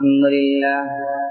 الحمد لله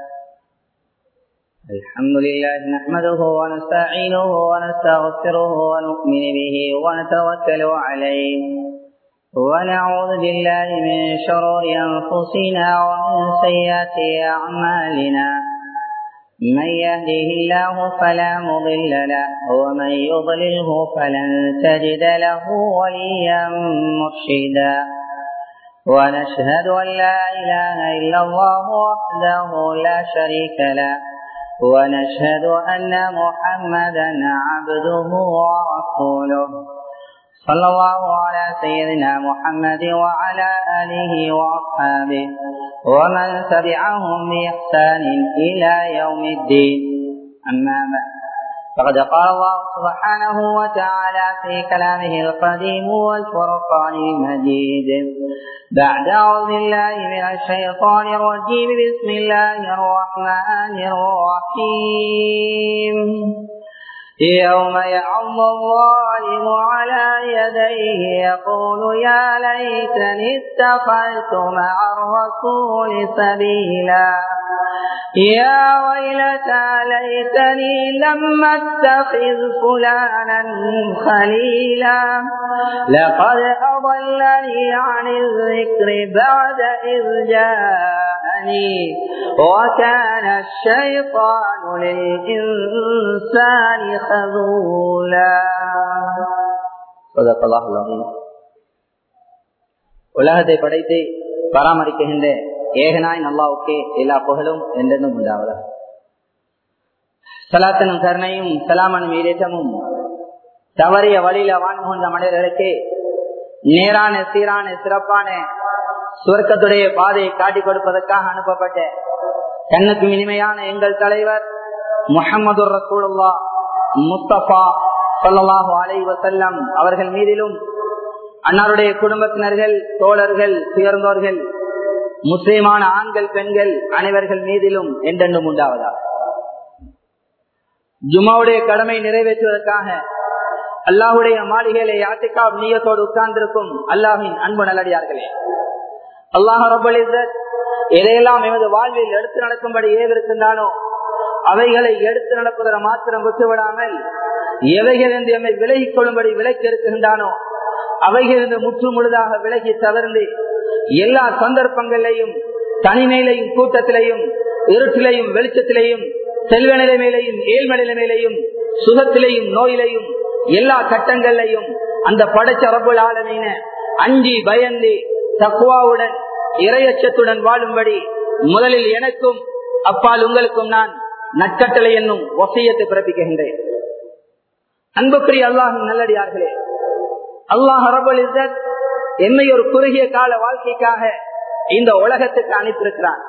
الحمد لله نحمده ونستعينه ونستغفره ونؤمن به ونتوكل عليه ونعوذ بالله من شرور أنفسنا ومن سيئات أعمالنا من يهده الله فلا مضل له ومن يضلله فلن تجد له وليا مرشدا ونشهد أن لا إله إلا الله وحده لا شريك له ونشهد أن محمدا عبده ورسوله صلى الله على سيدنا محمد وعلى آله وأصحابه ومن تبعهم بإحسان إلى يوم الدين أما بعد فقد قال الله سبحانه وتعالى في كلامه القديم والفرقان المجيد بعد أعوذ بالله من الشيطان الرجيم بسم الله الرحمن الرحيم يوم يعض الظالم على يديه يقول يا ليتني اتخذت مع الرسول سبيلا يا ويلتى ليتني لم اتخذ فلانا خليلا لقد اضلني عن الذكر بعد اذ جاءني وكان الشيطان للانسان خذولا صدق الله العظيم உலகத்தை படைத்து பராமரிக்கின்ற ஏகனாய் நல்லாவுக்கே எல்லா புகழும் என்றென்றும் உண்டாவதா சலாத்தனும் கருணையும் சலாமனும் ஈரேற்றமும் தவறிய வழியில வாழ்ந்த மனிதர்களுக்கு நேரான சீரான சிறப்பான சுவர்க்கத்துடைய பாதையை காட்டிக் கொடுப்பதற்காக அனுப்பப்பட்ட கண்ணுக்கு இனிமையான எங்கள் தலைவர் முகமது ரசூலுல்லா முஸ்தபா சொல்லலாஹு அலை வசல்லம் அவர்கள் மீதிலும் அன்னாருடைய குடும்பத்தினர்கள் தோழர்கள் துயர்ந்தோர்கள் முஸ்லிமான ஆண்கள் பெண்கள் அனைவர்கள் மீதிலும் என்றென்றும் உண்டாவதா ஜுமாவுடைய கடமை நிறைவேற்றுவதற்காக அல்லாஹுடைய மாளிகையிலே யாத்திகா நீயத்தோடு உட்கார்ந்திருக்கும் அல்லாஹின் அன்பு நல்லடியார்களே அல்லாஹ் ரபல் எதையெல்லாம் எமது வாழ்வில் எடுத்து நடக்கும்படி ஏவிருக்கின்றானோ அவைகளை எடுத்து நடப்பதற்கு மாத்திரம் விட்டுவிடாமல் எவைகள் என்று எம்மை விலகிக் கொள்ளும்படி விலக்கி இருக்கின்றானோ அவைகளிலிருந்து முற்று முழுதாக விலகி தவிர்ந்து எல்லா சந்தர்ப்பங்களிலையும் தனிமையிலையும் கூட்டத்திலையும் இருட்டிலையும் வெளிச்சத்திலையும் செல்வ நிலைமையிலையும் ஏழ்ம நிலைமையிலையும் சுகத்திலையும் நோயிலையும் எல்லா கட்டங்களிலையும் அந்த படைச்ச ரபுல் ஆலமீன அஞ்சி பயந்து தக்குவாவுடன் இரையச்சத்துடன் வாழும்படி முதலில் எனக்கும் அப்பால் உங்களுக்கும் நான் நட்கட்டளை என்னும் ஒசையத்தை பிறப்பிக்கின்றேன் அன்புக்குரிய அல்லாஹின் நல்லடியார்களே அல்லாஹ் ரபுல் இசத் என்னை ஒரு குறுகிய கால வாழ்க்கைக்காக இந்த உலகத்துக்கு அனுப்பியிருக்கிறான்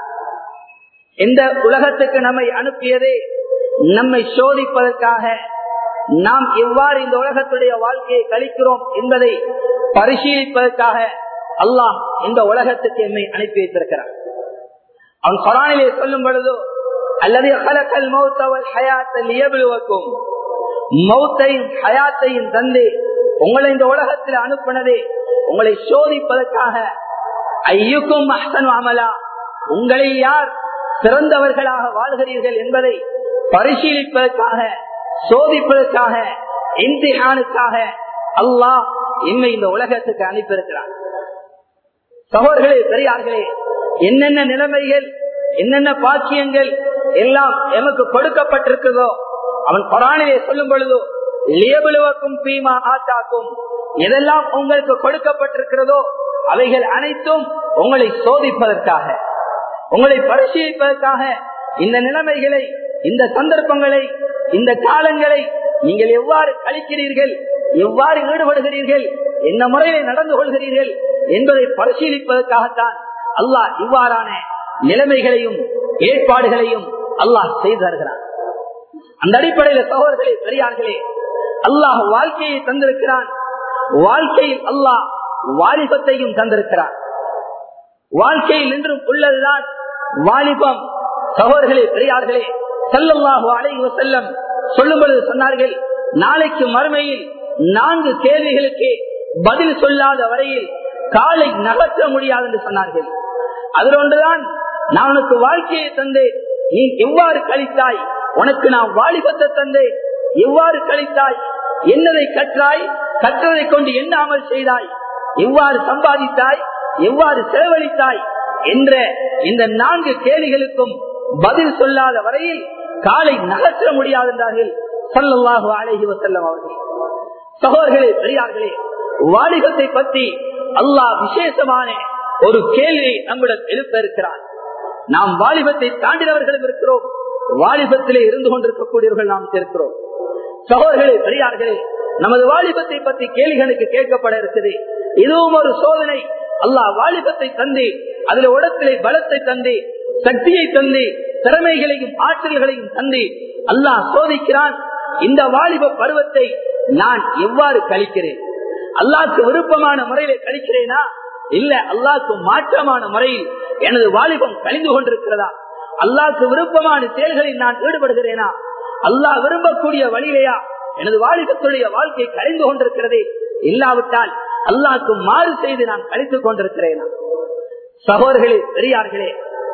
இந்த உலகத்துக்கு நம்மை அனுப்பியதே நம்மை சோதிப்பதற்காக நாம் எவ்வாறு இந்த உலகத்துடைய வாழ்க்கையை கழிக்கிறோம் என்பதை பரிசீலிப்பதற்காக அல்லாஹ் இந்த உலகத்துக்கு என்னை அனுப்பி வைத்திருக்கிறான் அவன் கொரானிலே சொல்லும் பொழுதோ அல்லது கலக்கல் மௌத்தவல் ஹயாத்தல் இயபிலுவக்கும் மௌத்தையும் ஹயாத்தையும் தந்து உங்களை இந்த உலகத்தில் அனுப்பினதே உங்களை சோதிப்பதற்காக ஐயுக்கும் அஹ்சன் அமலா உங்களை யார் சிறந்தவர்களாக வாழ்கிறீர்கள் என்பதை பரிசீலிப்பதற்காக சோதிப்பதற்காக இந்திஹானுக்காக அல்லாஹ் என்னை இந்த உலகத்துக்கு அனுப்பியிருக்கிறார் சகோதர்களே பெரியார்களே என்னென்ன நிலைமைகள் என்னென்ன பாக்கியங்கள் எல்லாம் எமக்கு கொடுக்கப்பட்டிருக்கிறதோ அவன் கொரானிலே சொல்லும் பொழுதோ லேபலுவக்கும் பீமா ஆத்தாக்கும் எதெல்லாம் உங்களுக்கு கொடுக்கப்பட்டிருக்கிறதோ அவைகள் அனைத்தும் உங்களை சோதிப்பதற்காக உங்களை பரிசீலிப்பதற்காக இந்த நிலைமைகளை இந்த சந்தர்ப்பங்களை இந்த காலங்களை நீங்கள் எவ்வாறு கழிக்கிறீர்கள் எவ்வாறு ஈடுபடுகிறீர்கள் என்ன முறையில நடந்து கொள்கிறீர்கள் என்பதை பரிசீலிப்பதற்காகத்தான் அல்லாஹ் இவ்வாறான நிலைமைகளையும் ஏற்பாடுகளையும் அல்லாஹ் செய்து தருகிறான் அந்த அடிப்படையில் சகோதரர்களே பெரியார்களே அல்லாஹ் வாழ்க்கையை தந்திருக்கிறான் வாழ்க்கையில் அல்லாஹ் வாலிபத்தையும் தந்திருக்கிறான் வாழ்க்கையில் இன்றும் உள்ளதுதான் வாலிபம் சகோதரர்களே பெரியார்களே செல்லல்லாஹு அலைவ செல்லம் சொல்லும் பொழுது சொன்னார்கள் நாளைக்கு மறுமையில் நான்கு கேள்விகளுக்கு பதில் சொல்லாத வரையில் காலை நகர்த்த முடியாது என்று சொன்னார்கள் அதில் ஒன்றுதான் நான் உனக்கு வாழ்க்கையை தந்தேன் நீ எவ்வாறு கழித்தாய் உனக்கு நான் வாலிபத்தை தந்தேன் எவ்வாறு கழித்தாய் என்னதை கற்றாய் கற்றதை கொண்டு என்ன அமல் செய்தாய் எவ்வாறு சம்பாதித்தாய் எவ்வாறு செலவழித்தாய் என்ற இந்த நான்கு கேள்விகளுக்கும் பதில் சொல்லாத வரையில் காலை நகற்ற முடியாது என்றார்கள் சல்லாஹு அழகி வசல்லம் அவர்கள் சகோதர்களே பெரியார்களே வாலிபத்தை பற்றி அல்லாஹ் விசேஷமான ஒரு கேள்வியை நம்மிடம் எழுப்ப இருக்கிறார் நாம் வாலிபத்தை தாண்டினவர்களும் இருக்கிறோம் வாலிபத்திலே இருந்து கொண்டிருக்கக்கூடியவர்கள் நாம் இருக்கிறோம் சகோதர்களே பெரியார்களே நமது வாலிபத்தை பற்றி கேள்விகளுக்கு கேட்கப்பட இருக்குது இதுவும் ஒரு சோதனை அல்லாஹ் வாலிபத்தை தந்து அதுல உடத்திலே பலத்தை தந்து சக்தியை தந்து திறமைகளையும் ஆற்றல்களையும் தந்து அல்லாஹ் சோதிக்கிறான் இந்த வாலிப பருவத்தை நான் எவ்வாறு கழிக்கிறேன் அல்லாஹ்க்கு விருப்பமான முறையில கழிக்கிறேனா இல்ல அல்லாஹ்க்கு மாற்றமான முறையில் எனது வாலிபம் கழிந்து கொண்டிருக்கிறதா அல்லாஹ்க்கு விருப்பமான செயல்களில் நான் ஈடுபடுகிறேனா அல்லாஹ் விரும்பக்கூடிய வழியிலையா எனது வாலிபத்துடைய வாழ்க்கை கழிந்து கொண்டிருக்கிறதே இல்லாவிட்டால் அல்லாஹ்க்கு மாறு செய்து நான் கழித்துக் கொண்டிருக்கிறேனா சகோதர்களே பெரியார்களே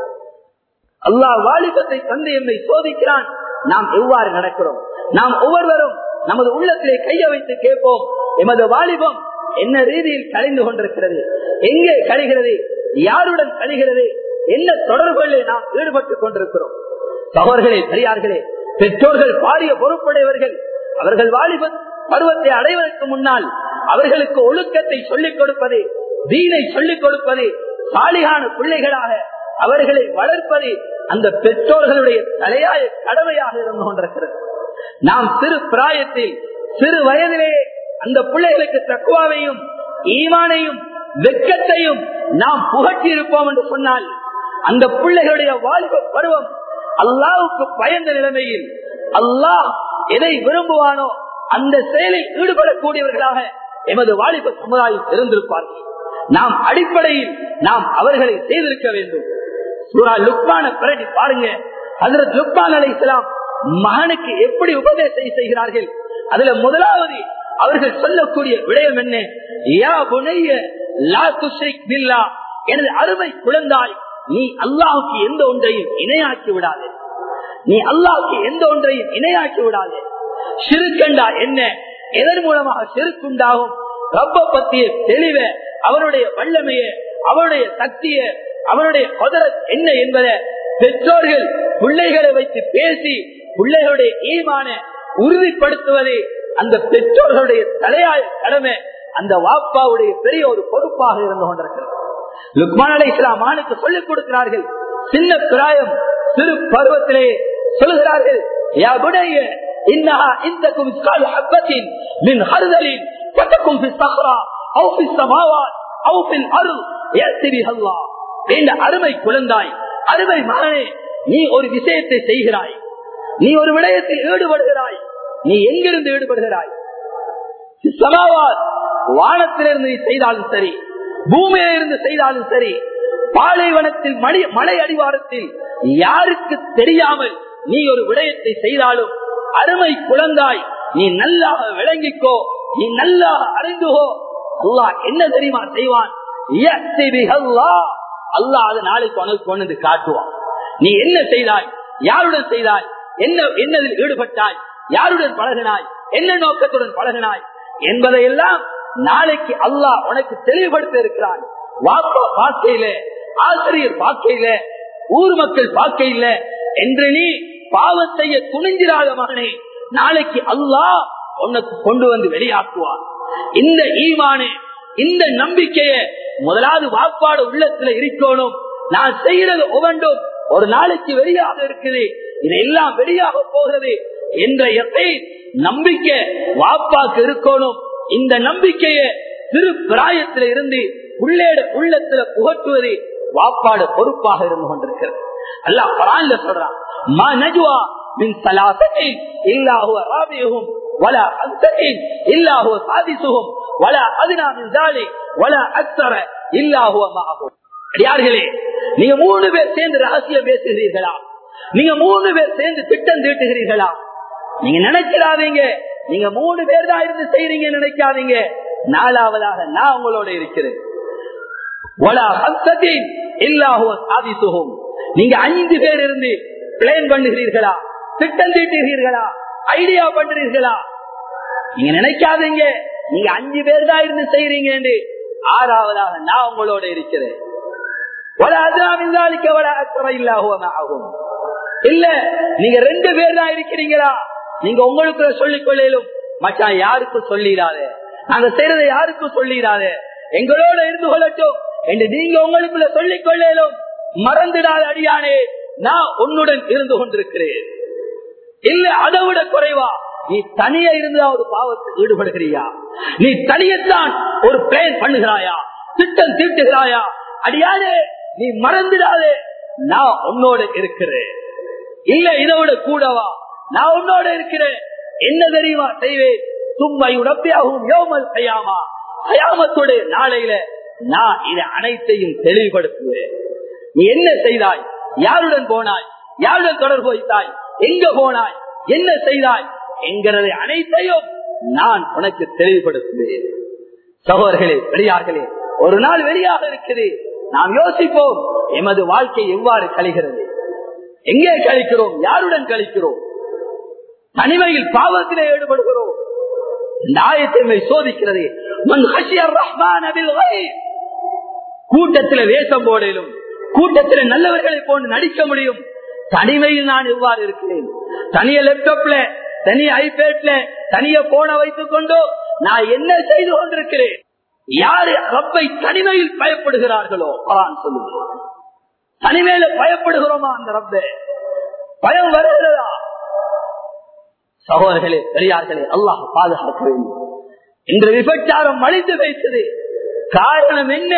அல்லாஹ் வாலிபத்தை தந்து என்னை சோதிக்கிறான் நாம் எவ்வாறு நடக்கிறோம் நாம் ஒவ்வொருவரும் நமது உள்ளத்திலே கைய வைத்து கேட்போம் எமது வாலிபம் என்ன ரீதியில் கழிந்து கொண்டிருக்கிறது எங்கே கழிகிறது யாருடன் கழிகிறது என்ன தொடர்புகளிலே நாம் ஈடுபட்டுக் கொண்டிருக்கிறோம் சகோதர்களே பெரியார்களே பெற்றோர்கள் பாரிய பொறுப்புடையவர்கள் அவர்கள் வாலிப பருவத்தை அடைவதற்கு முன்னால் அவர்களுக்கு ஒழுக்கத்தை சொல்லிக் கொடுப்பது தீனை சொல்லிக் கொடுப்பது சாலிகான பிள்ளைகளாக அவர்களை வளர்ப்பது அந்த பெற்றோர்களுடைய தலையாய கடமையாக இருந்து கொண்டிருக்கிறது நாம் சிறு பிராயத்தில் சிறு வயதிலே அந்த பிள்ளைகளுக்கு தக்குவாவையும் ஈமானையும் வெக்கத்தையும் நாம் புகட்டி இருப்போம் என்று சொன்னால் அந்த பிள்ளைகளுடைய வாலிப பருவம் அல்லாவுக்கு பயந்த நிலைமையில் அல்லாஹ் எதை விரும்புவானோ அந்த செயலில் ஈடுபடக்கூடியவர்களாக எமது வாலிப சமுதாயம் இருந்திருப்பார்கள் நாம் அடிப்படையில் நாம் அவர்களை செய்திருக்க வேண்டும் சூரா லுக்மான பிரதி பாருங்க அதில் லுக்மான் அலை இஸ்லாம் மகனுக்கு எப்படி உபதேசம் செய்கிறார்கள் அதுல முதலாவது அவர்கள் சொல்லக்கூடிய விடயம் என்ன யா புனைய லா துஷிக் பில்லா எனது அருமை குழந்தாய் நீ அல்லாஹுக்கு எந்த ஒன்றையும் இணையாக்கி விடாது நீ அல்லாஹுக்கு எந்த ஒன்றையும் இணையாக்கி விடாது சிறுக்கண்டா என்ன எதன் மூலமாக சிறுக்குண்டாகும் ரப்ப பத்திய தெளிவ அவருடைய வல்லமைய அவருடைய சக்திய அவருடைய கொதரத் என்ன என்பதை பெற்றோர்கள் பிள்ளைகளை வைத்து பேசி பிள்ளைகளுடைய ஈமான உறுதிப்படுத்துவதே அந்த பெற்றோர்களுடைய தலையாய கடமை அந்த வாப்பாவுடைய பெரிய ஒரு பொறுப்பாக இருந்து கொண்டிருக்கிறது லுக்மான் அலை இஸ்லாம் ஆணுக்கு சொல்லிக் கொடுக்கிறார்கள் சின்ன பிராயம் சிறு பருவத்திலே சொல்கிறார்கள் யா புனைய இன்னஹா இந்தக்கும் கால் ஹப்பத்தின் மின் ஹர்தலின் பட்டக்கும் ஃபி ஸஹ்ரா அவு ஃபி ஸமாவாத் அவு ஃபில் அர்த் யஅதி பிஹல்லாஹ் இந்த அருமை குழந்தாய் அருமை மகனே நீ ஒரு விஷயத்தை செய்கிறாய் நீ ஒரு விடயத்தில் ஈடுபடுகிறாய் நீ எங்கிருந்து ஈடுபடுகிறாய் சமாவாத் வானத்திலிருந்து நீ செய்தாலும் சரி பூமியிலிருந்து செய்தாலும் சரி பாலைவனத்தில் மணி மலை அடிவாரத்தில் யாருக்கு தெரியாமல் நீ ஒரு விடயத்தை செய்தாலும் அருமை குழந்தாய் நீ நல்லாக விளங்கிக்கோ நீ நல்லாக அறிந்துகோ அல்லாஹ் என்ன தெரியுமா செய்வான் அல்லாஹ் அது நாளைக்கு உனக்கு கொண்டு காட்டுவான் நீ என்ன செய்தாய் யாருடன் செய்தாய் என்ன என்னதில் ஈடுபட்டாய் யாருடன் பழகினாய் என்ன நோக்கத்துடன் பழகினாய் என்பதையெல்லாம் நாளைக்கு அல்லாஹ் உனக்கு தெளிவுபடுத்த இருக்கிறான் வாப்பா பார்க்கையில ஆசிரியர் பார்க்கையில ஊர் மக்கள் பார்க்கையில என்று நீ பாவம் செய்ய துணிஞ்சிராத மகனே நாளைக்கு அல்லாஹ் உனக்கு கொண்டு வந்து வெளியாக்குவான் இந்த ஈமானே இந்த நம்பிக்கைய முதலாவது வாப்பாடு உள்ளத்துல இருக்கணும் நான் செய்யறது ஒவ்வொன்றும் ஒரு நாளைக்கு வெளியாக இருக்குது இதெல்லாம் வெளியாக போகிறது என்ற எத்தை நம்பிக்கை வாப்பாக்கு இருக்கணும் இந்த நம்பிக்கைய சிறு பிராயத்தில இருந்து உள்ளேட உள்ளத்துல புகட்டுவது வாப்பாடு பொறுப்பாக இருந்து கொண்டிருக்கிறது அல்லாஹ் பரான்ல சொல்றான் மா நஜுவா மின் சலாசத்தின் இல்லாஹுவ ராபியகும் ولا خمسين إلا هو سادسهم ولا أدنى من ذلك ولا أكثر إلا هو معهم யார்களே நீங்க மூணு பேர் சேர்ந்து ரகசியம் பேசுகிறீர்களா நீங்க மூணு பேர் சேர்ந்து திட்டம் தீட்டுகிறீர்களா நீங்க நினைக்கிறாதீங்க நீங்க மூணு பேர் தான் இருந்து செய்றீங்க நினைக்காதீங்க நாலாவதாக நான் உங்களோட இருக்கிறேன் சாதிசுகும் நீங்க அஞ்சு பேர் இருந்து பிளான் பண்ணுகிறீர்களா திட்டம் தீட்டுகிறீர்களா ஐடியா பண்றீர்களா நீங்க நினைக்காதீங்க நீங்க அஞ்சு பேர் தான் இருந்து செய்யறீங்க என்று ஆறாவதாக நான் உங்களோட இருக்கிறேன் ஆகும் இல்ல நீங்க ரெண்டு பேர் தான் இருக்கிறீங்களா நீங்க உங்களுக்கு சொல்லிக் கொள்ளும் மச்சான் யாருக்கும் சொல்லிடாத நாங்க செய்யறதை யாருக்கும் சொல்லிடாத எங்களோட இருந்து கொள்ளட்டும் என்று நீங்க உங்களுக்குள்ள சொல்லிக் கொள்ளும் மறந்துடாத அடியானே நான் உன்னுடன் இருந்து கொண்டிருக்கிறேன் இல்ல அதை விட குறைவா நீ தனியா இருந்தா ஒரு பாவத்தில் ஈடுபடுகிறியா நீ தனியத்தான் ஒரு பிளேன் பண்ணுகிறாயா திட்டம் தீட்டுகிறாயா அடியானே நீ மறந்துடாதே நான் உன்னோட இருக்கிறேன் இல்ல இதை விட கூடவா நான் உன்னோட இருக்கிறேன் என்ன தெரியுமா செய்வேன் சும்மை உடப்பியாகவும் யோமல் செய்யாமா கயாமத்துடைய நாளையில நான் இதை அனைத்தையும் தெளிவுபடுத்துவேன் நீ என்ன செய்தாய் யாருடன் போனாய் யாருடன் தொடர்பு வைத்தாய் எங்க போனாய் என்ன செய்தாய் என்கிறதை அனைத்தையும் நான் உனக்கு தெளிவுபடுத்துவேன் சகோதரர்களே வெளியார்களே ஒரு நாள் வெளியாக இருக்குது நாம் யோசிப்போம் எமது வாழ்க்கை எவ்வாறு கழிகிறது எங்கே கழிக்கிறோம் யாருடன் கழிக்கிறோம் தனிமையில் பாவத்திலே ஈடுபடுகிறோம் இந்த ஆயத்தை சோதிக்கிறது கூட்டத்தில் வேஷம் போடலும் கூட்டத்தில் நல்லவர்களை போன்று நடிக்க முடியும் தனிமையில் நான் எவ்வாறு இருக்கிறேன் தனிய லேப்டாப்ல தனிய ஐபேட்ல தனிய போன வைத்துக் கொண்டோ நான் என்ன செய்து கொண்டிருக்கிறேன் யாரு ரப்பை தனிமையில் பயப்படுகிறார்களோ குரான் சொல்லுங்க தனிமையில பயப்படுகிறோமா அந்த ரப்ப பயம் வருகிறதா சகோதரர்களே பெரியார்களே அல்லாஹ் பாதுகாக்க வேண்டும் இன்று விபச்சாரம் மலிந்து வைத்தது காரணம் என்ன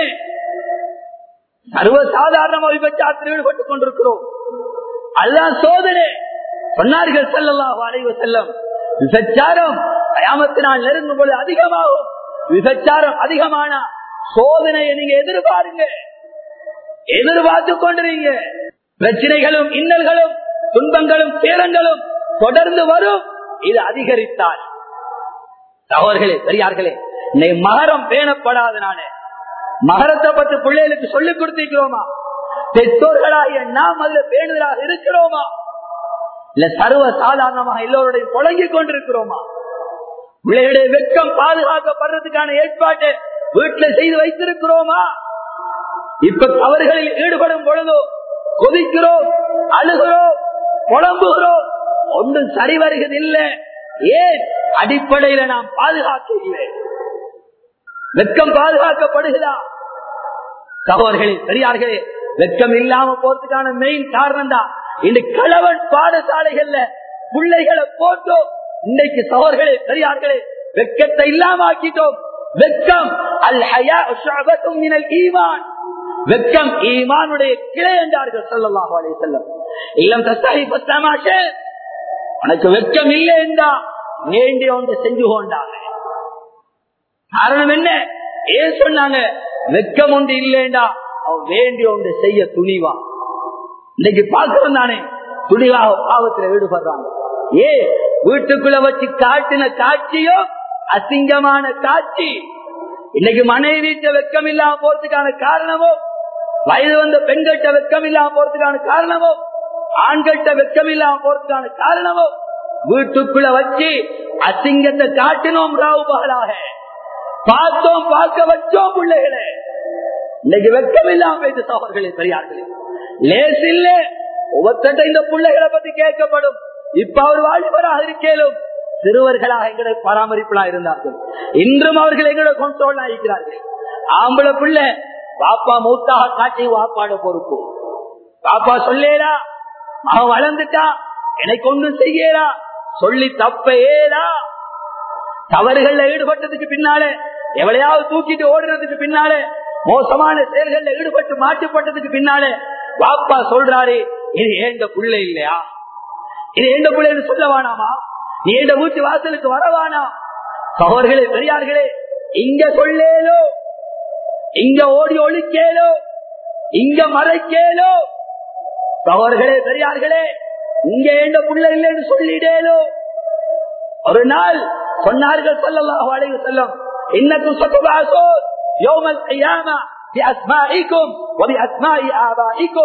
சர்வசாதாரண விபச்சாரத்தில் ஈடுபட்டுக் கொண்டிருக்கிறோம் அதுதான் சோதனை சொன்னார்கள் செல்லலாம் அனைவ செல்லம் விபச்சாரம் கயாமத்தினால் நெருங்கும் பொழுது அதிகமாகும் விபச்சாரம் அதிகமான சோதனையை நீங்க எதிர்பாருங்க எதிர்பார்த்து கொண்டிருங்க பிரச்சனைகளும் இன்னல்களும் துன்பங்களும் சேரங்களும் தொடர்ந்து வரும் இது அதிகரித்தால் சகோதர்களே பெரியார்களே நீ மகரம் பேணப்படாதனால மகரத்தை பற்றி பிள்ளைகளுக்கு சொல்லிக் கொடுத்திருக்கிறோமா பெற்றோர்களாகிய நாம் அதுல பேணுதலாக இருக்கிறோமா இல்ல சர்வ சாதாரணமாக எல்லோருடையும் புழங்கிக் கொண்டிருக்கிறோமா பிள்ளைகளுடைய வெக்கம் பாதுகாக்கப்படுறதுக்கான ஏற்பாட்டை வீட்டுல செய்து வைத்திருக்கிறோமா இப்ப தவறுகளில் ஈடுபடும் பொழுதோ கொதிக்கிறோம் அழுகிறோம் புலம்புகிறோம் ஒன்றும் சரி வருகிறதில்லை ஏன் அடிப்படையில நாம் பாதுகாக்க இல்லை வெக்கம் பாதுகாக்கப்படுகிறா சகோதர்களே பெரியார்களே வெக்கம் இல்லாம போறதுக்கான மெயின் காரணம் தான் இந்த கணவன் பாடசாலைகள்ல பிள்ளைகளை போட்டோம் இன்னைக்கு சகோதர்களே பெரியார்களே வெக்கத்தை இல்லாம ஆக்கிட்டோம் வெக்கம் அல் ஹயா மினல் ஈமான் வெக்கம் ஈமானுடைய கிளை என்றார்கள் சொல்லலாம் அலைஹி செல்லம் இல்லம் தஸ்தாஹி பஸ்தாமாஷே உனக்கு வெக்கம் இல்லை என்றா வேண்டிய ஒன்று செஞ்சு கொண்டாங்க காரணம் என்ன ஏன் சொன்னாங்க வெக்கம் ஒன்று இல்லைண்டா அவன் வேண்டிய ஒன்று செய்ய துணிவா இன்னைக்கு பார்க்கிறோம் தானே துணிவாக பாவத்தில் ஈடுபடுறாங்க ஏ வீட்டுக்குள்ள வச்சு காட்டின காட்சியோ அசிங்கமான காட்சி இன்னைக்கு மனைவி வீட்டை வெக்கம் இல்லாம போறதுக்கான காரணமோ வயது வந்த பெண்கள்கிட்ட வெக்கம் இல்லாம போறதுக்கான காரணமோ ஆண்கள்கிட்ட வெக்கம் இல்லாம போறதுக்கான காரணமோ வீட்டுக்குள்ள வச்சு அசிங்கத்தை காட்டினோம் ராவு பகலாக பார்த்தோம் பார்க்க வச்சோம் பிள்ளைகளே இன்னைக்கு வெக்கம் இல்லாம போயிட்டு சோழர்களே பெரியார்களே லேஸ் இல்ல ஒவ்வொருத்த இந்த பிள்ளைகளை பத்தி கேட்கப்படும் இப்ப அவர் வாலிபராக இருக்கேலும் சிறுவர்களாக எங்களை பராமரிப்புலா இருந்தார்கள் இன்றும் அவர்கள் எங்களோட கொண்டோல் இருக்கிறார்கள் ஆம்பளை பிள்ளை பாப்பா மூத்தாக காட்டி வாப்பாட பொறுப்பு பாப்பா சொல்லேடா அவன் வளர்ந்துட்டா எனக்கு ஒன்றும் செய்யலா சொல்லி தப்ப ஏடா தவறுகள்ல ஈடுபட்டதுக்கு பின்னால எவளையாவது தூக்கிட்டு ஓடுறதுக்கு பின்னால மோசமான செயல்கள்ல ஈடுபட்டு மாட்டுப்பட்டதுக்கு பின்னால பாப்பா சொல்றாரு இது ஏண்ட புள்ள இல்லையா இது ஏண்ட புள்ள சொல்ல வேணாமா நீ எந்த வீட்டு வாசலுக்கு வரவானா சகோதர்களே பெரியார்களே இங்க சொல்லேலோ இங்க ஓடி ஒழிக்கேலோ இங்க மறைக்கேலோ சகோதர்களே பெரியார்களே இங்க எந்த புள்ள இல்லைன்னு சொல்லிடேலோ ஒரு நாள் சொன்னார்கள் சொல்லலாம் அலைஹி செல்லம் இன்னக்கும் சத்துபாசோ யோமல் கையாமா بأسمائكم وبأسماء آبائكم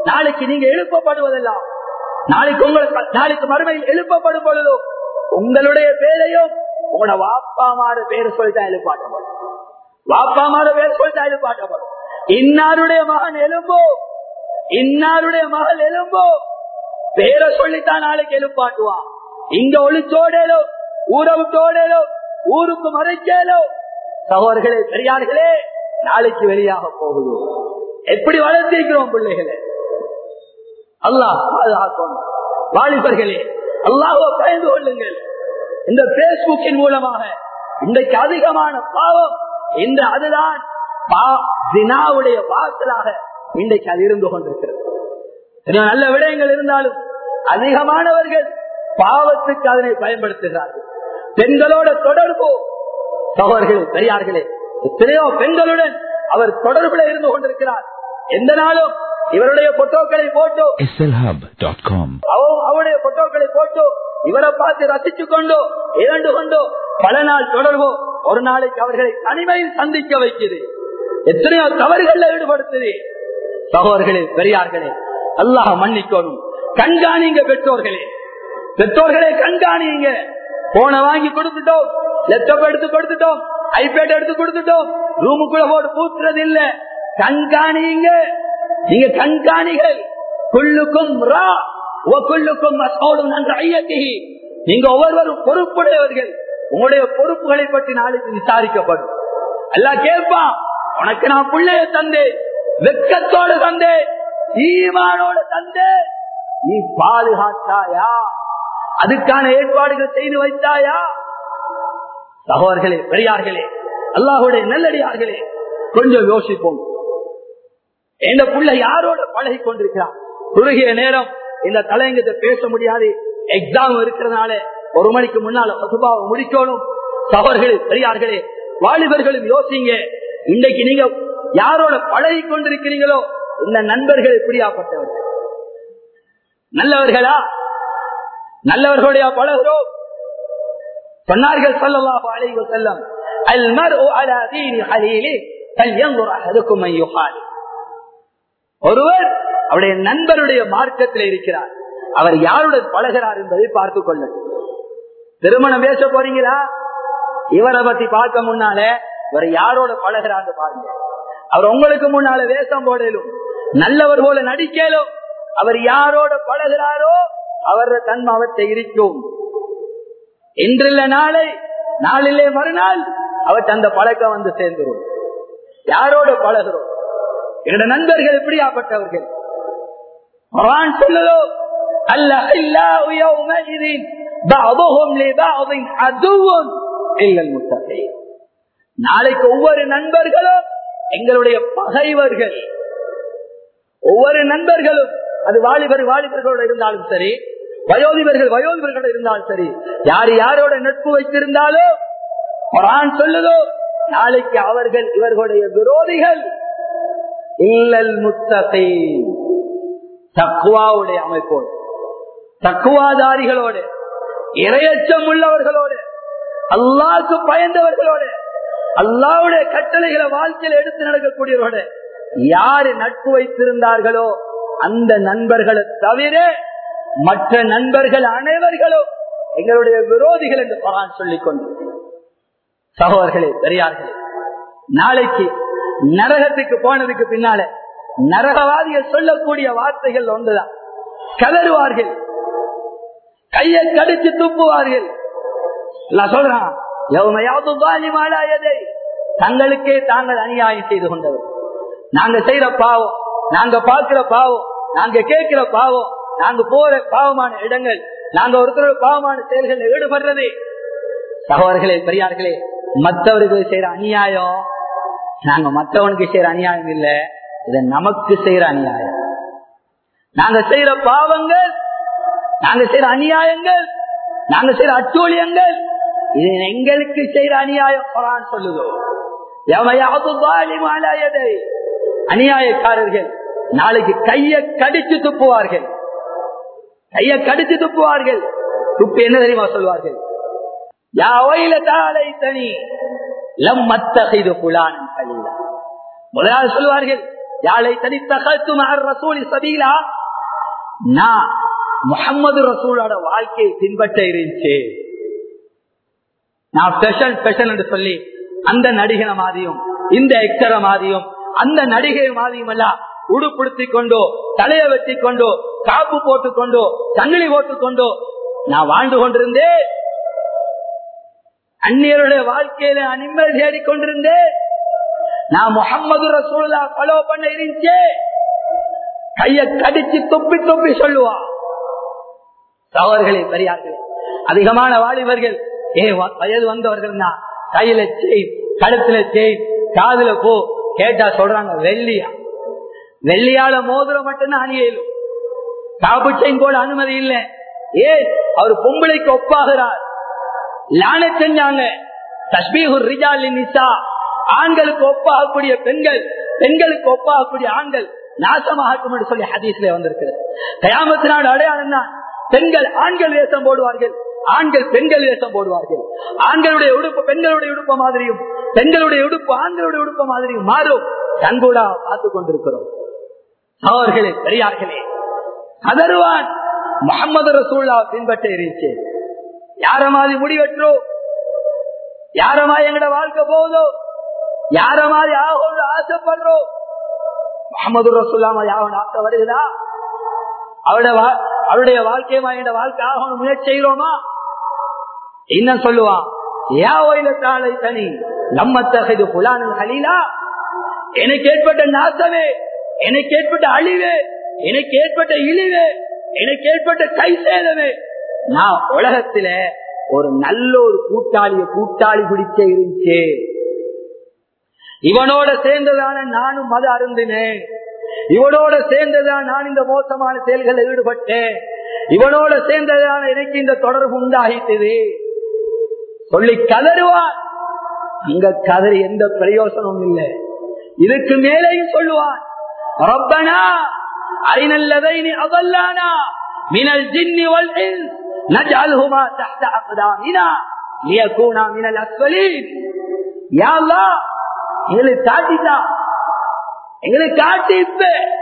நாளைக்கு நீங்க எழுப்பப்படுவதெல்லாம் நாளைக்கு உங்களுக்கு நாளைக்கு மறுமையில் எழுப்பப்படும் பொழுதோ உங்களுடைய பேரையும் உங்களோட வாப்பா மாறு பேர் சொல்லிதான் எழுப்பாட்டப்படும் வாப்பா மாறு பேர் சொல்லிதான் எழுப்பாட்டப்படும் இன்னாருடைய மகன் எலும்போ இன்னாருடைய மகள் எலும்போ பேரை சொல்லித்தான் நாளைக்கு எழுப்பாட்டுவான் இங்க ஒளிச்சோடேலோ ஊரை விட்டோடேலோ ஊருக்கு மறைச்சேலோ சகோதரர்களே பெரியார்களே நாளைக்கு வெளியாக போகுது எப்படி வளர்த்திருக்கிறோம் பிள்ளைகளே அல்லாஹ் பாதுகாக்கணும் வாலிபர்களே அல்லாஹோ பயந்து கொள்ளுங்கள் இந்த பேஸ்புக்கின் மூலமாக இன்றைக்கு அதிகமான பாவம் இந்த அதுதான் தினாவுடைய வாசலாக இன்றைக்கு அது இருந்து கொண்டிருக்கிறது நல்ல விடயங்கள் இருந்தாலும் அதிகமானவர்கள் பாவத்துக்கு அதனை பயன்படுத்துகிறார்கள் பெண்களோட தொடர்பு சகோதரர்களே பெரியார்களே எத்தனையோ பெண்களுடன் அவர் தொடர்புல இருந்து கொண்டிருக்கிறார் எந்த நாளும் இவருடைய போட்டோக்களை போட்டோ slhub.com அவருடைய போட்டோக்களை போட்டோ இவரை பார்த்து ரசிச்சு கொண்டோ இரண்டு கொண்டோ பல நாள் தொடர்போ ஒரு நாளைக்கு அவர்களை தனிமையில் சந்திக்க வைக்குது எத்தனையோ தவறுகள்ல ஈடுபடுத்துது சகோதரர்களே பெரியார்களே அல்லாஹ் மன்னிக்கணும் கண்காணிங்க பெற்றோர்களே பெற்றோர்களே கண்காணிங்க போனை வாங்கி கொடுத்துட்டோம் லேப்டாப் எடுத்து கொடுத்துட்டோம் ஐபேட் எடுத்து கொடுத்துட்டோம் ரூமுக்குள்ள போட்டு பூத்துறது இல்ல கண்காணிங்க நீங்க கண்காணிகள் குள்ளுக்கும் ரா ஒக்குள்ளுக்கும் மசோடும் நன்ற ஐயத்திகி நீங்க ஒவ்வொருவரும் பொறுப்புடையவர்கள் உங்களுடைய பொறுப்புகளை பற்றி நாளைக்கு விசாரிக்கப்படும் எல்லாம் கேட்பான் உனக்கு நான் பிள்ளைய தந்தே வெக்கத்தோடு தந்தே ஈமானோடு தந்தே நீ பாதுகாத்தாயா அதுக்கான ஏற்பாடுகள் செய்து வைத்தாயா சகோதர்களே பெரியார்களே அல்லாஹுடைய நல்லடியார்களே கொஞ்சம் யோசிப்போம் இந்த புள்ள யாரோட பழகி கொண்டிருக்கிறார் குறுகிய நேரம் இந்த தலையங்கத்தை பேச முடியாது எக்ஸாம் இருக்கிறதுனால ஒரு மணிக்கு முன்னால பசுபாவை முடிக்கணும் சகோதர்களே பெரியார்களே வாலிபர்களும் யோசிங்க இன்றைக்கு நீங்க யாரோட பழகி கொண்டிருக்கிறீங்களோ இந்த நண்பர்கள் எப்படியாப்பட்டவர்கள் நல்லவர்களா நல்லவர்களுடைய பழகிறோம் சொன்னார்கள் சொல்லலாம் அழைவு செல்லம் அல் மர் அலா தீனி அலியிலே கல்யங்குற அதுக்கும் ஐயோகாலி ஒருவர் அவருடைய நண்பருடைய மார்க்கத்தில் இருக்கிறார் அவர் யாருடன் பழகிறார் என்பதை பார்த்துக் கொள்ள திருமணம் பேச போறீங்களா இவரை பத்தி பார்க்க முன்னால இவர் யாரோட பழகிறான்னு பாருங்க அவர் உங்களுக்கு முன்னால வேஷம் போடலும் நல்லவர் போல நடிக்கலும் அவர் யாரோட பழகிறாரோ அவர தன்மை அவற்றை இருக்கும் இன்றில்ல நாளை நாளிலே மறுநாள் அவற்றை அந்த பழக்கம் வந்து சேர்ந்துரும் யாரோட பழகிறோம் என்னோட நண்பர்கள் எப்படியாப்பட்டவர்கள் குர்ஆன் சொல்லுதோ அல்ல இல்லாஹு யௌமஇதின் பஅதுஹும் லிபஅதின் அதுவுன் இல்லல் முத்தகீன் நாளைக்கு ஒவ்வொரு நண்பர்களும் எங்களுடைய பகைவர்கள் ஒவ்வொரு நண்பர்களும் அது வாலிபர் வாலிபர்களோட இருந்தாலும் சரி வயோதிபர்கள் வயோதிபர்களோட இருந்தாலும் சரி யார் யாரோட நட்பு வைத்திருந்தாலும் குரான் சொல்லுதோ நாளைக்கு அவர்கள் இவர்களுடைய விரோதிகள் இல்லல் முத்தகை தக்குவாவுடைய அமைப்போடு தக்குவாதாரிகளோடு இரையச்சம் உள்ளவர்களோடு அல்லாவுக்கு பயந்தவர்களோடு அல்லாவுடைய கட்டளைகளை வாழ்க்கையில் எடுத்து நடக்கக்கூடியவர்களோடு யாரு நட்பு வைத்திருந்தார்களோ அந்த நண்பர்களை தவிர மற்ற நண்பர்கள் அனைவர்களும் எங்களுடைய விரோதிகள் என்று பரான் சொல்லிக் கொண்டு சகோதரர்களே பெரியார்களே நாளைக்கு நரகத்துக்கு போனதுக்கு பின்னால நரகவாதிகள் சொல்லக்கூடிய வார்த்தைகள் ஒன்றுதான் கதறுவார்கள் கையை கடிச்சு துப்புவார்கள் நான் சொல்றான் எவமையாவது பாலிமாலாயதை தங்களுக்கே தாங்கள் அநியாயம் செய்து கொண்டவர் நாங்க செய்யற பாவம் நாங்க பார்க்கிற பாவம் நாங்க கேட்கிற பாவம் நாங்க போற பாவமான இடங்கள் நாங்க ஒருத்தர் பாவமான செயல்களில் ஈடுபடுறது சகோதரர்களே பெரியார்களே மற்றவர்கள் செய்யற அநியாயம் நாங்க மற்றவனுக்கு செய்யற அநியாயம் இல்ல இது நமக்கு செய்யற அநியாயம் நாங்க செய்யற பாவங்கள் நாங்க செய்யற அநியாயங்கள் நாங்க செய்யற அச்சோழியங்கள் இது எங்களுக்கு செய்யற அநியாயம் குரான் சொல்லுதோ எவையாவது பாலிமாலாயதை அநியாயக்காரர்கள் நாளைக்கு கையை கடிச்சு துப்புவார்கள் கையை கடிச்சு துப்புவார்கள் துப்பு என்ன தெரியுமா சொல்வார்கள் யா ஒயில தாளை தனி லம் மத்தகைது புலான் கலீலா முதலாவது சொல்வார்கள் யாழை தனித்தகத்து மகர் ரசூலி சபீலா நான் முகமது ரசூலோட வாழ்க்கையை பின்பற்ற இருந்துச்சு நான் ஸ்பெஷல் ஸ்பெஷல் என்று சொல்லி அந்த நடிகை மாதிரியும் இந்த எக்கர மாதிரியும் அந்த நடிகை மாதிரியும் எல்லாம் உடுப்படுத்திக் கொண்டோ தலைய வெட்டி கொண்டோ காப்பு போட்டுக் கொண்டோ சங்கிலி போட்டுக் கொண்டோ நான் வாழ்ந்து கொண்டிருந்தேன் அந்நியருடைய வாழ்க்கையில அனிமல் தேடிக் கொண்டிருந்தேன் நான் முகமது ரசூலா ஃபாலோ பண்ண இருந்துச்சு கைய கடிச்சு தொப்பி தொப்பி சொல்லுவா சவர்களே பெரியார்களே அதிகமான வாலிபர்கள் ஏ வ- வயது வந்தவர்கள் தான் கையில செயின் கழுத்துல செயின் காதுல போ கேட்டா சொல்றாங்க வெள்ளியா வெள்ளியால மோதிரம் மட்டும்தான் அணியலும் காப்பு செயின் போல அனுமதி இல்லை ஏ அவர் பொம்பளைக்கு ஒப்பாகிறார் லான செஞ்சாங்க தஸ்பீஹுர் ரிஜாலி நிசா ஆண்களுக்கு ஒப்பாகக்கூடிய பெண்கள் பெண்களுக்கு ஒப்பாகக்கூடிய ஆண்கள் நாசமாகட்டும் என்று சொல்லி ஹதீஸ்ல வந்திருக்கிறது கயாமத்து நாடு அடையாளம் தான் பெண்கள் ஆண்கள் வேஷம் போடுவார்கள் ஆண்கள் பெண்கள் வேஷம் போடுவார்கள் ஆண்களுடைய உடுப்பு பெண்களுடைய உடுப்பு மாதிரியும் பெண்களுடைய உடுப்பு ஆண்களுடைய உடுப்பு மாதிரியும் மாறும் கண்கூடா பார்த்து கொண்டிருக்கிறோம் அவர்களே பெரியார்களே கதருவான் முகமது ரசூல்லா பின்பற்ற இருந்துச்சு யார மாதிரி முடிவெற்றோ யார மாதிரி எங்கட வாழ்க்கை போகுதோ யார மாதிரி ஆகும் ஆசைப்படுறோம் முகமது ரசூல்லாம யாவன் ஆசை வருகிறா அவருடைய வா- அவருடைய வாழ்க்கையமா என் வாழ்க்கை ஆகணும் முயற்சி செய்கிறோமா என்ன சொல்லுவான் யா ஓயில தாளை தனி நம்மத்தகது புலானின் ஹலீலா எனக்கு ஏற்பட்ட நாசமே எனக்கு ஏற்பட்ட அழிவு எனக்கு ஏற்பட்ட இழிவு எனக்கு ஏற்பட்ட கை சேதமே நான் உலகத்துல ஒரு நல்ல ஒரு கூட்டாளிய கூட்டாளி பிடிச்ச இருந்துச்சு இவனோட சேர்ந்ததான நானும் மத அருந்தினேன் இவனோட சேர்ந்ததான் நான் இந்த மோசமான செயல்களில் ஈடுபட்டேன் இவனோட சேர்ந்ததான எனக்கு இந்த தொடர்பு உண்டாகிட்டது சொல்லி கதறுவான் அங்க கதறி எந்த பிரயோசனமும் இல்லை இதுக்கு மேலேயும் சொல்லுவான் ரப்பனா அரிநல்லதைனி அவல்லானா மினல் ஜின்னி வல் இன்ஸ் நஜ்அல்ஹுமா தஹ்த அக்தாமினா லியகூனா மினல் அஸ்வலீன் யா அல்லாஹ் எங்களுக்கு காட்டிட்டா எங்களுக்கு காட்டி இப்ப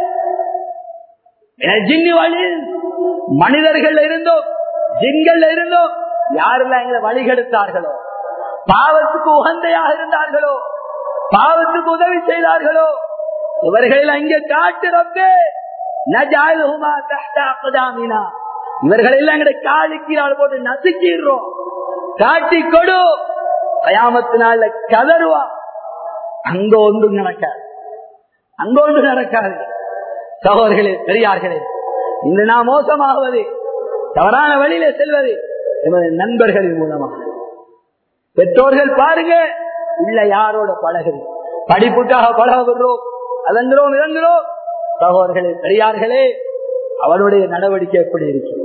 மினல் ஜின்னி வல் இன்ஸ் மனிதர்கள் இருந்தோம் ஜின்கள் இருந்தோம் யாரெல்லாம் எங்களை வழிகெடுத்தார்களோ பாவத்துக்கு உகந்தையாக இருந்தார்களோ பாவத்துக்கு உதவி செய்தார்களோ இவர்கள் இங்க காட்டுறப்பே நஜாலுமா தஹ்தாமினா இவர்கள் எல்லாம் எங்கட காலுக்கீழால் போட்டு நசுக்கிடுறோம் காட்டி கொடு கயாமத்தினால கதறுவா அங்க ஒன்றும் நடக்காது அங்க ஒன்றும் நடக்காது சகோதர்களே பெரியார்களே இந்த நான் மோசமாகுவது தவறான வழியில செல்வது எமது நண்பர்களின் மூலமாக பெற்றோர்கள் பாருங்க இல்ல யாரோட பழகுது படிப்புக்காக பழகுறோம் அதங்கிறோம் இறங்குறோம் சகோதர்களே பெரியார்களே அவனுடைய நடவடிக்கை எப்படி இருக்கு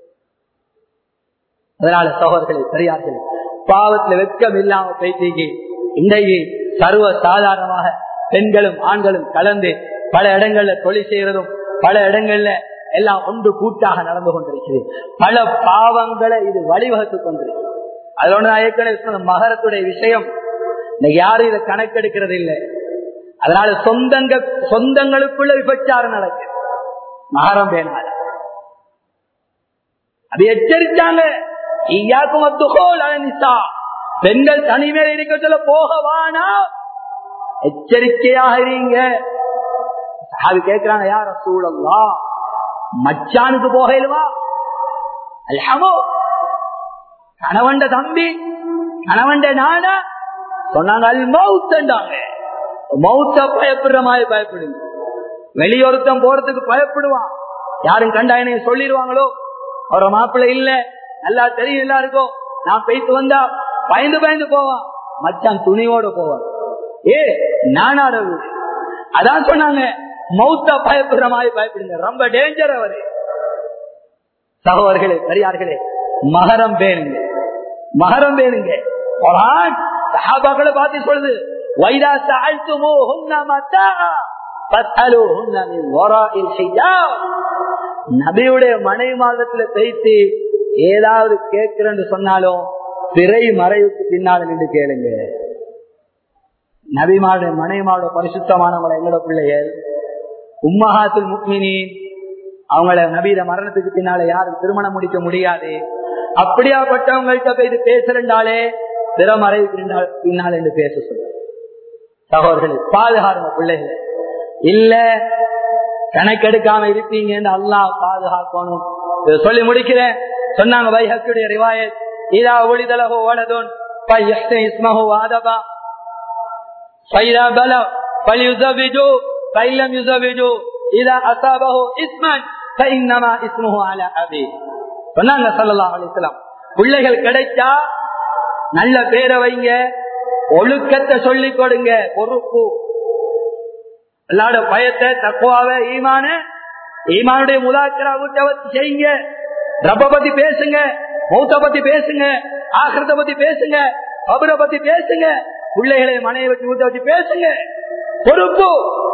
அதனால சகோதர்களே பெரியார்களே பாவத்துல வெட்கம் இல்லாம பேசிக்கு இன்றைக்கு சர்வ சாதாரணமாக பெண்களும் ஆண்களும் கலந்து பல இடங்கள்ல தொழில் செய்யறதும் பல இடங்கள்ல எல்லாம் ஒன்று கூட்டாக நடந்து கொண்டிருக்கிறது பல பாவங்களை இது வழிவகுத்துக் கொண்டிருக்கிறது அதோட நான் ஏற்கனவே சொன்ன மகரத்துடைய விஷயம் இன்னைக்கு யாரும் இதை கணக்கெடுக்கிறது இல்லை அதனால சொந்தங்க சொந்தங்களுக்குள்ள விபச்சாரம் நடக்குது மகரம் வேணால அது எச்சரிச்சாங்க ஈயாக்கும் அத்துகோல் அனிசா பெண்கள் தனிமையில இருக்கிறதுல போக வானா எச்சரிக்கையாக இருங்க அது கேட்கிறாங்க யார சூழல்லா மச்சானுக்கு போகலுமா அல்ஹமோ கணவண்ட தம்பி கணவண்ட நானா சொன்னாங்க அல் மவுத்தாங்க மவுத்த பயப்படுற மாதிரி பயப்படுங்க வெளியொருத்தம் போறதுக்கு பயப்படுவான் யாரும் கண்டா என்னைய சொல்லிடுவாங்களோ அவர மாப்பிள்ளை இல்ல நல்லா தெரியும் எல்லாருக்கும் நான் போயிட்டு வந்தா பயந்து பயந்து போவான் மச்சான் துணியோட போவான் ஏ நானாட வீடு அதான் சொன்னாங்க மௌத்தா பயப்படுற மாதிரி பயப்படுங்க ரொம்ப டேஞ்சர் அவரு சகோதர்களே பெரியார்களே மகரம் வேணுங்க மகரம் வேணுங்க ஒரு ஆண் சஹாபாக்களை பார்த்து சொல்லுது வைரா சாழ்த்துமோ மத்தா நபியுடைய மனைவி மாதத்துல பேசி ஏதாவது கேட்கிறேன்னு சொன்னாலும் பிறை மறைவுக்கு பின்னால் நின்று கேளுங்க நபிமாவுடைய மனைவிமாவோட பரிசுத்தமானவங்கள எங்களோட பிள்ளைகள் உம்மஹாத்துல் முக்மினி அவங்கள நபீத மரணத்துக்கு பின்னால யாரும் திருமணம் முடிக்க முடியாது அப்படியாப்பட்டவங்கள்ட்ட போய் இது பேசுறண்டாலே திறமறை பின்னால் என்று பேச சொல்ல சகோதரர்கள் பாதுகாருங்க பிள்ளைகளை இல்ல கணக்கெடுக்காம இருப்பீங்க அல்லாஹ் பாதுகாக்கணும் இதை சொல்லி முடிக்கிறேன் சொன்னாங்க வைஹக்குடைய ரிவாயத் இதா ஒளிதலகோ ஓலதோன் இஸ்மஹோ வாதபா فإذا بلغ فليزوجوا فإن لم يزوجوا إذا أصابه اسما فإنما اسمه على أبيه சொன்னாங்க சல்லல்லாஹு அலைஹி வஸல்லம் பிள்ளைகள் கிடைச்சா நல்ல பேரை வைங்க ஒழுக்கத்தை சொல்லி கொடுங்க பொறுப்பு எல்லாரோட பயத்தை தக்குவாவ ஈமான ஈமானுடைய முதாக்கரா வீட்டை வச்சு செய்யுங்க ரப்ப பத்தி பேசுங்க மௌத்த பத்தி பேசுங்க ஆக்கிரத்தை பத்தி பேசுங்க கபரை பத்தி பேசுங்க பிள்ளைகளை மனையை வச்சு வீட்டை வச்சு பேசுங்க பொறுப்பு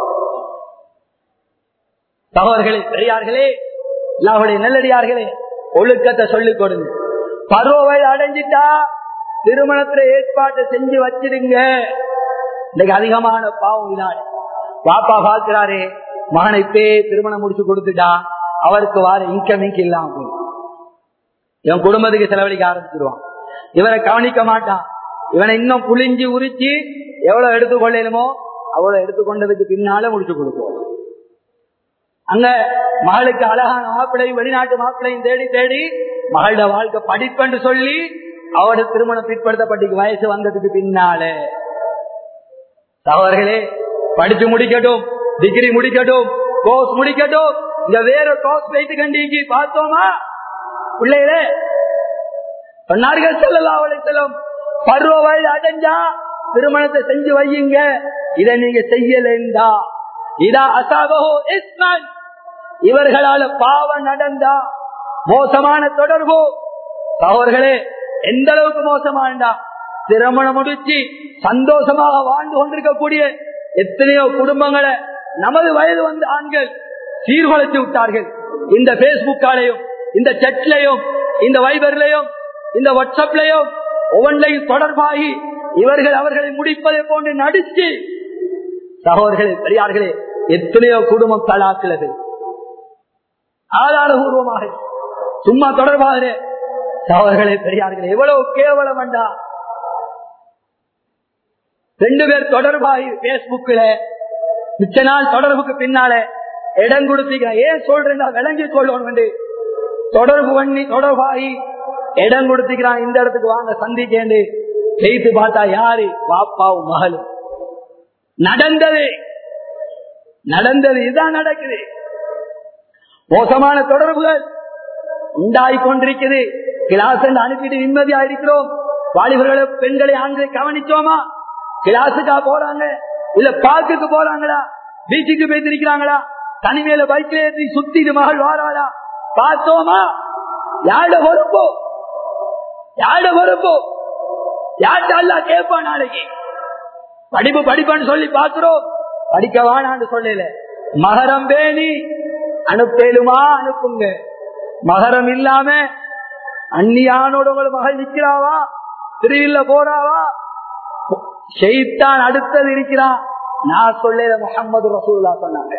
சகோதரர்களே பெரியார்களே எல்லாருடைய நல்லடியார்களே ஒழுக்கத்தை சொல்லிக் கொடுங்க பருவ வயது அடைஞ்சிட்டா திருமணத்துல ஏற்பாட்டை செஞ்சு வச்சிருங்க இன்னைக்கு அதிகமான பாவம் இதாடு பாப்பா பாக்குறாரு மகனை பே திருமணம் முடிச்சு கொடுத்துட்டா அவருக்கு வார இன்கம் இல்லாம போய் இவன் குடும்பத்துக்கு செலவழிக்க ஆரம்பிச்சிருவான் இவரை கவனிக்க மாட்டான் இவனை இன்னும் புளிஞ்சு உரிச்சு எவ்வளவு எடுத்துக்கொள்ளணுமோ அவ்வளவு எடுத்துக்கொண்டதுக்கு பின்னால முடிச்சு கொடுப்போம் அங்க மகளுக்கு அழகான மாப்பிள்ளையும் வெளிநாட்டு மாப்பிள்ளையும் தேடி தேடி மகளோட வாழ்க்கை படிப்பென்று சொல்லி அவரோட திருமணம் பிற்படுத்தப்பட்டு வயசு வந்ததுக்கு பின்னால சகோதரர்களே படிச்சு முடிக்கட்டும் டிகிரி முடிக்கட்டும் கோர்ஸ் முடிக்கட்டும் இங்க வேற கோர்ஸ் வைத்து கண்டிக்கு பார்த்தோமா பிள்ளைகளே சொன்னார்கள் செல்லலாம் அவளை செல்லும் பருவ வயது அடைஞ்சா திருமணத்தை செஞ்சு வையுங்க இதை நீங்க செய்யலேண்டா இதா அசாபகோ இஸ்மன் இவர்களால பாவம் நடந்தா மோசமான தொடர்பு சகோதர்களே எந்த அளவுக்கு மோசமாண்டா திருமணம் முடிச்சு சந்தோஷமாக வாழ்ந்து கொண்டிருக்கக்கூடிய எத்தனையோ குடும்பங்களை நமது வயது வந்த ஆண்கள் சீர்குலைத்து விட்டார்கள் இந்த பேஸ்புக்காலையும் இந்த செட்லையும் இந்த வைபர்லையும் இந்த வாட்ஸ்அப்லையும் ஒவ்வொன்றையும் தொடர்பாகி இவர்கள் அவர்களை முடிப்பதை போன்று நடிச்சு சகோதரர்களே பெரியார்களே எத்தனையோ குடும்பம் தலாக்குള്ളത് ஆதாரபூர்வமாக சும்மா தொடர்பாக சகோதரர்களே பெரியார்களே எவ்வளவு கேவலம் வேண்டா ரெண்டு பேர் தொடர்பாகி பேஸ்புக்ல மிச்ச நாள் தொடர்புக்கு பின்னால இடம் கொடுத்தீங்க ஏன் சொல்றேன் விளங்கி கொள்ளணும் தொடர்பு பண்ணி தொடர்பாகி இடம் கொடுத்துக்கிறான் இந்த இடத்துக்கு வாங்க சந்திக்கேண்டு செய்து பார்த்தா யாரு பாப்பாவும் மகளும் நடந்தது நடந்தது இதுதான் நடக்குது மோசமான தொடர்புகள் உண்டாய் கொண்டிருக்குது கிளாஸ் அனுப்பிட்டு நிம்மதியா இருக்கிறோம் வாலிபர்களை பெண்களை ஆண்களை கவனிச்சோமா கிளாஸுக்கா போறாங்க இல்ல பார்க்குக்கு போறாங்களா பீச்சுக்கு போயிருக்கிறாங்களா தனிமையில பைக்ல ஏற்றி சுத்திட்டு மகள் வாராளா பார்த்தோமா யாரோட பொறுப்போ யாரோட பொறுப்போ யார்கிட்ட அல்ல கேட்பான் நாளைக்கு படிப்பு படிப்பான்னு சொல்லி பாக்குறோம் படிக்க வேணான்னு சொல்லல மகரம் பேணி அனுப்பேலுமா அனுப்புங்க மகரம் இல்லாம அந்நியானோட உங்களை மகள் நிக்கிறாவா திருவில்ல போறாவா ஷெய்தான் அடுத்தது இருக்கிறான் நான் சொல்ல முகமது ரசூல்லா சொன்னாங்க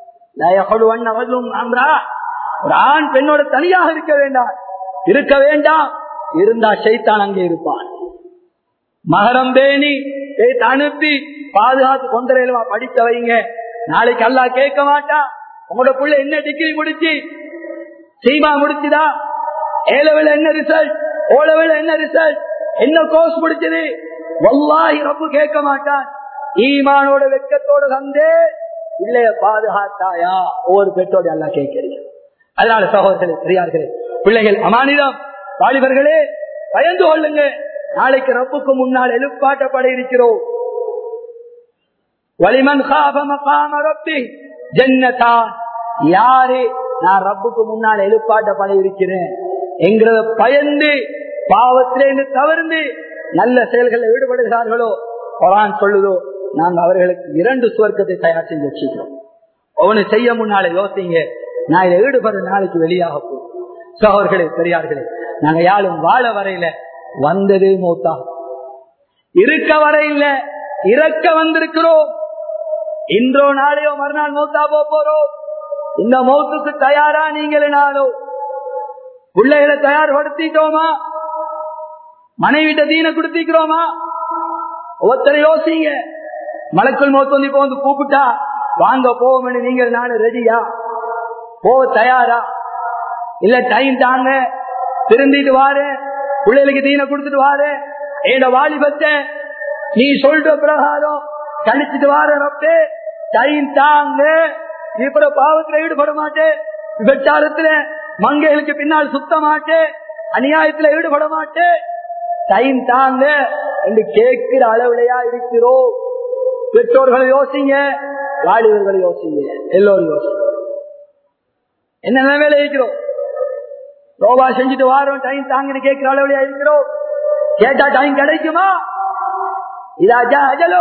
ஒரு ஆண் பெண்ணோட தனியாக இருக்க வேண்டாம் இருக்க வேண்டாம் இருந்தா ஷைத்தான் அங்கே இருப்பான் மகரம் பேணி அனுப்பி பாதுகாத்து கொண்டரையிலுமா படிக்க வைங்க நாளைக்கு அல்லா கேட்க மாட்டான் உங்களோட புள்ள என்ன டிகிரி முடிச்சு சீமா முடிச்சுதா ஏலவில் என்ன ரிசல்ட் ஓலவில் என்ன ரிசல்ட் என்ன கோர்ஸ் முடிச்சது வல்லாஹி ரப்பு கேட்க மாட்டான் ஈமானோட வெக்கத்தோட தந்தே பிள்ளைய பாதுகாத்தாயா ஒவ்வொரு பெற்றோட எல்லாம் கேட்கிறீங்க அதனால சகோதரர்களே பெரியார்களே பிள்ளைகள் அமானிதம் வாலிபர்களே பயந்து கொள்ளுங்க நாளைக்கு ரப்புக்கு முன்னால் எழுப்பாட்டப்பட இருக்கிறோம் வலிமன் ஜன்னதான் யாரு நான் ரப்புக்கு முன்னால் எழுப்பாட்டப்பட இருக்கிறேன் என்கிறத பயந்து பாவத்திலிருந்து தவிர்ந்து நல்ல செயல்களில் ஈடுபடுகிறார்களோ குரான் சொல்லுதோ நாங்க அவர்களுக்கு இரண்டு சுவர்க்கத்தை தயார் செஞ்சு வச்சுக்கிறோம் அவனு செய்ய முன்னாலே யோசிங்க நான் இதை ஈடுபடுற நாளைக்கு வெளியாக போகும் சோழர்களே பெரியார்களே நாங்க யாரும் வாழ வரையில வந்ததே மூத்தா இருக்க வரையில இறக்க வந்திருக்கிறோம் இன்றோ நாளையோ மறுநாள் மௌத்தா போக போறோம் இந்த மௌத்துக்கு தயாரா நீங்கள் நாளோ பிள்ளைகளை தயார்படுத்திட்டோமா மனைவிட்ட தீன கொடுத்திக்கிறோமா ஒருத்தரை யோசிங்க மலக்குள் மௌத்து வந்து இப்போ வந்து கூப்பிட்டா வாங்க போவோம் நீங்கள் நானு ரெடியா போக தயாரா இல்ல டைம் தாங்க திரும்பிட்டு வாரு பிள்ளைகளுக்கு தீன கொடுத்துட்டு வாரு என்னோட வாலிபத்தை நீ சொல்ற பிரகாரம் கழிச்சிட்டு வார ரப்பே டைம் தாங்க இப்ப பாவத்துல ஈடுபட மாட்டேன் விபச்சாரத்துல மங்கைகளுக்கு பின்னால் சுத்த மாட்டேன் அநியாயத்துல ஈடுபட மாட்டேன் டைம் தாங்க என்று கேட்கிற அளவுலையா இருக்கிறோம் பெற்றோர்களை யோசிங்க வாலிபர்களை யோசிங்க எல்லோரும் யோசிங்க என்ன நிலைமையில இருக்கிறோம் ரோபா செஞ்சுட்டு வாரோம் டைம் தாங்கன்னு கேட்கிற அளவுலையா இருக்கிறோம் கேட்டா டைம் கிடைக்குமா இதா அஜலோ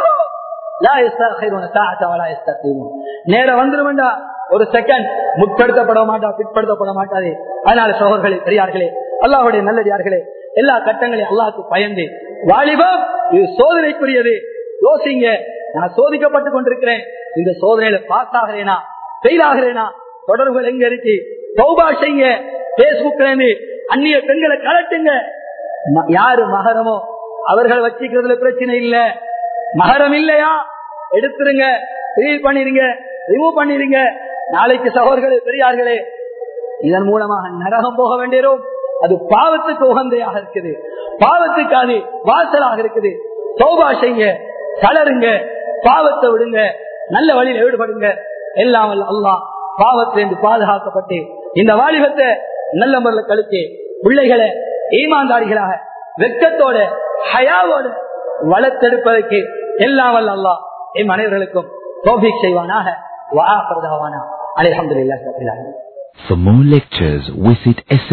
நேரம் வந்துருமெண்டா ஒரு செகண்ட் முற்படுத்தப்பட மாட்டா பிற்படுத்தப்பட மாட்டாது அதனால சோழர்களே பெரியார்களே அல்லாஹுடைய நல்லடியார்களே எல்லா கட்டங்களையும் அல்லாஹுக்கு பயந்து வாலிபம் இது சோதனைக்குரியது யோசிங்க நான் சோதிக்கப்பட்டு கொண்டிருக்கிறேன் இந்த சோதனையில பாஸ் ஆகிறேனா ஃபெயில் ஆகிறேனா தொடர்புகள் எங்க இருக்கு சௌபா செய்ய பேஸ்புக்ல இருந்து அந்நிய பெண்களை கலட்டுங்க யாரு மகரமோ அவர்கள் வச்சுக்கிறதுல பிரச்சனை இல்ல மகரம் இல்லையா எடுத்துருங்க ரிலீவ் பண்ணிருங்க ரிமூவ் பண்ணிருங்க நாளைக்கு சகோதரர்களே பெரியார்களே இதன் மூலமாக நரகம் போக வேண்டியோம் அது பாவத்துக்கு உகந்தையாக இருக்குது பாவத்துக்கு அது வாசலாக இருக்குது சோபா செய்ய கலருங்க பாவத்தை விடுங்க நல்ல வழியில் ஈடுபடுங்க எல்லாம் அல்லா பாவத்திலிருந்து பாதுகாக்கப்பட்டு இந்த வாலிபத்தை நல்ல முறையில் கழித்து பிள்ளைகளை ஈமாந்தாரிகளாக வெக்கத்தோட ஹயாவோட வளர்த்தெடுப்பதற்கு எல்லாம் வல்ல அல்லா என் அனைவர்களுக்கும் தோபிக் செய்வானாக வா பிரதாவானா அலமதுல்லா For more lectures, visit